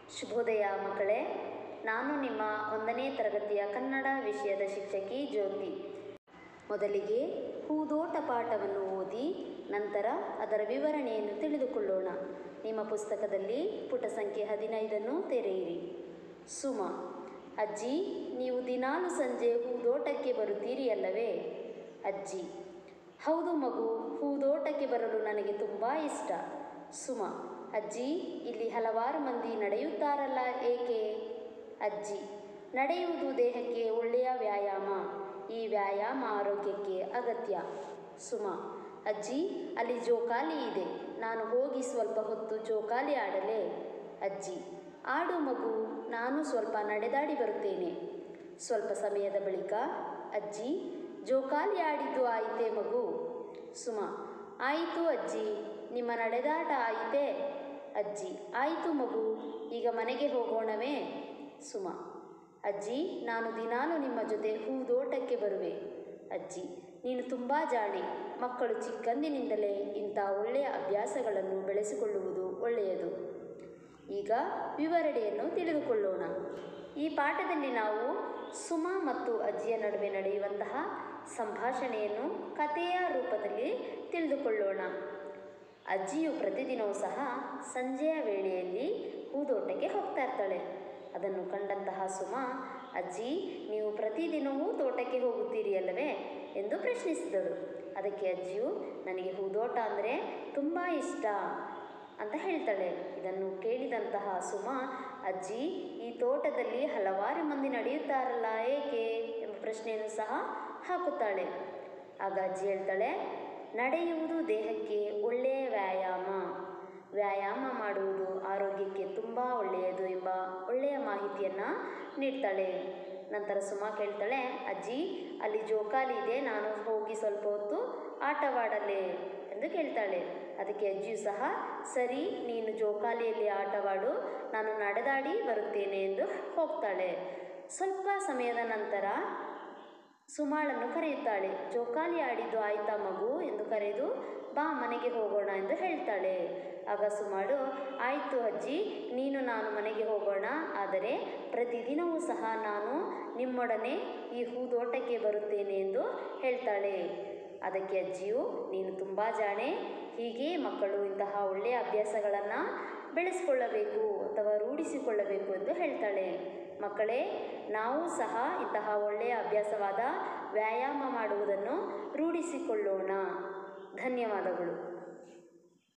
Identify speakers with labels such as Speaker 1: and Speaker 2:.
Speaker 1: ಶುಭೋದಯ ಮಕ್ಕಳೇ ನಾನು ನಿಮ್ಮ ಒಂದನೇ ತರಗತಿಯ ಕನ್ನಡ ವಿಷಯದ ಶಿಕ್ಷಕಿ ಜ್ಯೋತಿ ಮೊದಲಿಗೆ ಹೂದೋಟ ಪಾಠವನ್ನು ಓದಿ ನಂತರ ಅದರ ವಿವರಣೆಯನ್ನು ತಿಳಿದುಕೊಳ್ಳೋಣ ನಿಮ್ಮ ಪುಸ್ತಕದಲ್ಲಿ ಪುಟ ಸಂಖ್ಯೆ ಹದಿನೈದನ್ನು ತೆರೆಯಿರಿ ಸುಮ ಅಜ್ಜಿ ನೀವು ದಿನಾಲು ಸಂಜೆ ಹೂದೋಟಕ್ಕೆ ಬರುತ್ತೀರಿ ಅಲ್ಲವೇ ಅಜ್ಜಿ ಹೌದು ಮಗು ಹೂದೋಟಕ್ಕೆ ಬರಲು ನನಗೆ ತುಂಬ ಇಷ್ಟ ಸುಮ ಅಜ್ಜಿ ಇಲ್ಲಿ ಹಲವಾರು ಮಂದಿ ನಡೆಯುತ್ತಾರಲ್ಲ ಏಕೆ ಅಜ್ಜಿ ನಡೆಯುವುದು ದೇಹಕ್ಕೆ ಒಳ್ಳೆಯ ವ್ಯಾಯಾಮ ಈ ವ್ಯಾಯಾಮ ಆರೋಗ್ಯಕ್ಕೆ ಅಗತ್ಯ ಸುಮ ಅಜ್ಜಿ ಅಲ್ಲಿ ಜೋಕಾಲಿ ಇದೆ ನಾನು ಹೋಗಿ ಸ್ವಲ್ಪ ಹೊತ್ತು ಜೋಕಾಲಿ ಆಡಲೇ ಅಜ್ಜಿ ಆಡು ಮಗು ನಾನು ಸ್ವಲ್ಪ ನಡೆದಾಡಿ ಬರುತ್ತೇನೆ ಸ್ವಲ್ಪ ಸಮಯದ ಬಳಿಕ ಅಜ್ಜಿ ಜೋಕಾಲಿ ಆಡಿದ್ದು ಆಯಿತೇ ಮಗು ಸುಮ ಆಯಿತು ಅಜ್ಜಿ ನಿಮ್ಮ ನಡೆದಾಟ ಆಯಿತೇ ಅಜ್ಜಿ ಆಯಿತು ಮಗು ಈಗ ಮನೆಗೆ ಹೋಗೋಣವೇ ಸುಮ ಅಜ್ಜಿ ನಾನು ದಿನಾಲು ನಿಮ್ಮ ಜೊತೆ ಹೂದೋಟಕ್ಕೆ ಬರುವೆ ಅಜ್ಜಿ ನೀನು ತುಂಬ ಜಾಣೆ ಮಕ್ಕಳು ಚಿಕ್ಕಂದಿನಿಂದಲೇ ಇಂಥ ಒಳ್ಳೆಯ ಅಭ್ಯಾಸಗಳನ್ನು ಬೆಳೆಸಿಕೊಳ್ಳುವುದು ಒಳ್ಳೆಯದು ಈಗ ವಿವರಣೆಯನ್ನು ತಿಳಿದುಕೊಳ್ಳೋಣ ಈ ಪಾಠದಲ್ಲಿ ನಾವು ಸುಮ ಮತ್ತು ಅಜ್ಜಿಯ ನಡುವೆ ನಡೆಯುವಂತಹ ಸಂಭಾಷಣೆಯನ್ನು ಕಥೆಯ ರೂಪದಲ್ಲಿ ತಿಳಿದುಕೊಳ್ಳೋಣ ಅಜ್ಜಿಯು ಪ್ರತಿದಿನವೂ ಸಹ ಸಂಜೆಯ ವೇಳೆಯಲ್ಲಿ ಹೂದೋಟಕ್ಕೆ ಹೋಗ್ತಾ ಇರ್ತಾಳೆ ಅದನ್ನು ಕಂಡಂತಹ ಸುಮ ಅಜ್ಜಿ ನೀವು ಪ್ರತಿದಿನವೂ ತೋಟಕ್ಕೆ ಹೋಗುತ್ತೀರಿ ಅಲ್ಲವೇ ಎಂದು ಪ್ರಶ್ನಿಸಿದಳು ಅದಕ್ಕೆ ಅಜ್ಜಿಯು ನನಗೆ ಹೂದೋಟ ಅಂದರೆ ತುಂಬ ಇಷ್ಟ ಅಂತ ಹೇಳ್ತಾಳೆ ಇದನ್ನು ಕೇಳಿದಂತಹ ಸುಮ ಅಜ್ಜಿ ಈ ತೋಟದಲ್ಲಿ ಹಲವಾರು ಮಂದಿ ನಡೆಯುತ್ತಾರಲ್ಲ ಏಕೆ ಎಂಬ ಪ್ರಶ್ನೆಯನ್ನು ಸಹ ಹಾಕುತ್ತಾಳೆ ಆಗ ಅಜ್ಜಿ ಹೇಳ್ತಾಳೆ ನಡೆಯುವುದು ದೇಹಕ್ಕೆ ಒಳ್ಳೆಯ ವ್ಯಾಯಾಮ ವ್ಯಾಯಾಮ ಮಾಡುವುದು ಆರೋಗ್ಯಕ್ಕೆ ತುಂಬ ಒಳ್ಳೆಯದು ಎಂಬ ಒಳ್ಳೆಯ ಮಾಹಿತಿಯನ್ನು ನೀಡ್ತಾಳೆ ನಂತರ ಸುಮಾ ಕೇಳ್ತಾಳೆ ಅಜ್ಜಿ ಅಲ್ಲಿ ಜೋಕಾಲಿ ಇದೆ ನಾನು ಹೋಗಿ ಸ್ವಲ್ಪ ಹೊತ್ತು ಆಟವಾಡಲೇ ಎಂದು ಕೇಳ್ತಾಳೆ ಅದಕ್ಕೆ ಅಜ್ಜಿಯು ಸಹ ಸರಿ ನೀನು ಜೋಕಾಲಿಯಲ್ಲಿ ಆಟವಾಡು ನಾನು ನಡೆದಾಡಿ ಬರುತ್ತೇನೆ ಎಂದು ಹೋಗ್ತಾಳೆ ಸ್ವಲ್ಪ ಸಮಯದ ನಂತರ ಸುಮಾಳನ್ನು ಕರೆಯುತ್ತಾಳೆ ಜೋಕಾಲಿ ಆಡಿದ್ದು ಆಯ್ತಾ ಮಗು ಎಂದು ಕರೆದು ಬಾ ಮನೆಗೆ ಹೋಗೋಣ ಎಂದು ಹೇಳ್ತಾಳೆ ಆಗ ಸುಮಾಳು ಆಯಿತು ಅಜ್ಜಿ ನೀನು ನಾನು ಮನೆಗೆ ಹೋಗೋಣ ಆದರೆ ಪ್ರತಿದಿನವೂ ಸಹ ನಾನು ನಿಮ್ಮೊಡನೆ ಈ ಹೂದೋಟಕ್ಕೆ ಬರುತ್ತೇನೆ ಎಂದು ಹೇಳ್ತಾಳೆ ಅದಕ್ಕೆ ಅಜ್ಜಿಯು ನೀನು ತುಂಬ ಜಾಣೆ ಹೀಗೆ ಮಕ್ಕಳು ಇಂತಹ ಒಳ್ಳೆಯ ಅಭ್ಯಾಸಗಳನ್ನು ಬೆಳೆಸಿಕೊಳ್ಳಬೇಕು ಅಥವಾ ರೂಢಿಸಿಕೊಳ್ಳಬೇಕು ಎಂದು ಹೇಳ್ತಾಳೆ ಮಕ್ಕಳೇ ನಾವು ಸಹ ಇಂತಹ ಒಳ್ಳೆಯ ಅಭ್ಯಾಸವಾದ ವ್ಯಾಯಾಮ ಮಾಡುವುದನ್ನು ರೂಢಿಸಿಕೊಳ್ಳೋಣ ಧನ್ಯವಾದಗಳು